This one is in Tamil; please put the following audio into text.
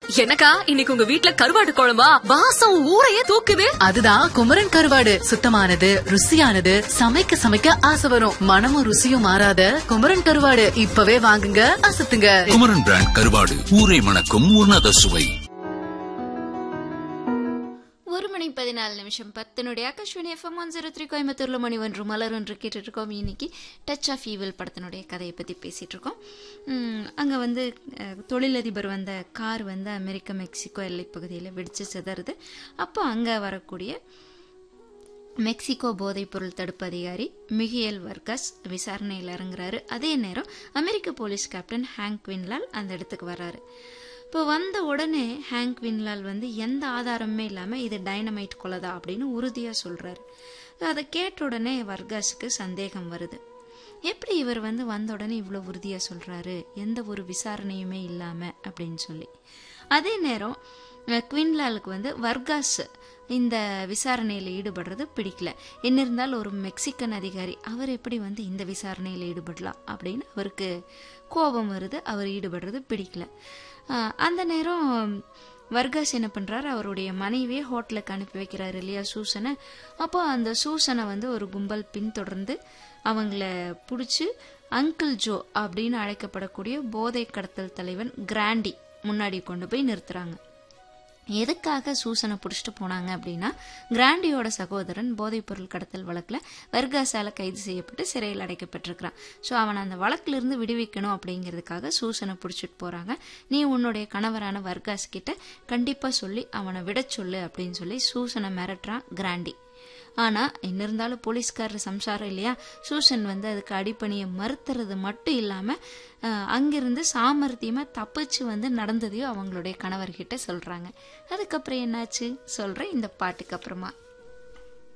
என்னக்கா இன்னைக்கு உங்க வீட்ல கருவாடு குழம்பா வாசம் ஊரையே தூக்குது அதுதான் குமரன் கருவாடு சுத்தமானது ருசியானது சமைக்க சமைக்க ஆசை வரும் மனமும் ருசியும் மாறாத குமரன் கருவாடு இப்பவே வாங்குங்க அசத்துங்க குமரன் பிராண்ட் கருவாடு ஊரை மணக்கும் உன்னத சுவை ஒரு மணி பதினாலு நிமிஷம் பத்தினுடைய Akashvani FM one zero three கோயம்புத்தூர்ல மணி ஒன்று மலர் ஒன்று கேட்டுட்டு இருக்கோம் இன்னைக்கு டச் ஆஃப் ஈவில் படத்தினுடைய கதையை பற்றி பேசிட்டு இருக்கோம் அங்கே வந்து அஹ், தொழிலதிபர் வந்த கார் வந்து அமெரிக்க மெக்சிகோ எல்லைப் பகுதியில் வெடிச்சு சிதறுது அப்போ அங்கே வரக்கூடிய மெக்சிகோ போதைப்பொருள் தடுப்பு அதிகாரி மிகியல் வர்கஸ் விசாரணையில் இறங்குறாரு அதே நேரம் அமெரிக்க போலீஸ் கேப்டன் ஹேங்க் வின்லால் அந்த இடத்துக்கு வர்றாரு இப்போ வந்த உடனே ஹேங்க் வின்லால் வந்து எந்த ஆதாரமுமே இல்லாமல் இது டைனமைட் கொலைதா அப்படின்னு உறுதியாக சொல்கிறாரு அதை கேட்ட உடனே வர்காஸுக்கு சந்தேகம் வருது எப்படி இவர் வந்து வந்த உடனே இவ்வளோ உறுதியாக சொல்கிறாரு எந்த ஒரு விசாரணையுமே இல்லாமல் அப்படின்னு சொல்லி அதே நேரம் அஹ், குவின்லாலுக்கு வந்து வர்காஸ் இந்த விசாரணையில் ஈடுபடுறது பிடிக்கல என்ன இருந்தாலும் ஒரு மெக்சிகன் அதிகாரி அவர் எப்படி வந்து இந்த விசாரணையில் ஈடுபடலாம் அப்படின்னு அவருக்கு கோபம் வருது அவர் ஈடுபடுறது பிடிக்கல அஹ், அந்த நேரம் வர்காஸ் என்ன பண்றாரு அவருடைய மனைவியை ஹோட்டலுக்கு அனுப்பி வைக்கிறாரு இல்லையா சூசனை அப்போ அந்த சூசனை வந்து ஒரு கும்பல் பின்தொடர்ந்து அவங்கள பிடிச்சி அங்கிள் ஜோ அப்படின்னு அழைக்கப்படக்கூடிய போதை கடத்தல் தலைவன் கிராண்டி முன்னாடி கொண்டு போய் நிறுத்துறாங்க எதுக்காக சூசனை பிடிச்சிட்டு போனாங்க அப்படின்னா கிராண்டியோட சகோதரன் போதைப்பொருள் கடத்தல் வழக்கில் வர்காஸால கைது செய்யப்பட்டு சிறையில் அடைக்கப்பட்டிருக்கிறான் ஸோ அவனை அந்த வழக்கிலிருந்து விடுவிக்கணும் அப்படிங்கிறதுக்காக சூசனை பிடிச்சிட்டு போகிறாங்க நீ உன்னுடைய கணவரான வர்காஸ் கிட்ட கண்டிப்பாக சொல்லி அவனை விட சொல்லு அப்படின்னு சொல்லி சூசனை மிரட்டுறான் கிராண்டி ஆனால் என்ன இருந்தாலும் போலீஸ்காரர் சம்சாரம் இல்லையா சூசன் வந்து அதுக்கு அடிப்பணியை மறுத்துறது மட்டும் இல்லாமல் அங்கிருந்து சாமர்த்தியமாக தப்பிச்சு வந்து நடந்ததையும் அவங்களுடைய கணவர்கிட்ட சொல்கிறாங்க அதுக்கப்புறம் என்னாச்சு சொல்கிறேன் இந்த பாட்டுக்கு அப்புறமா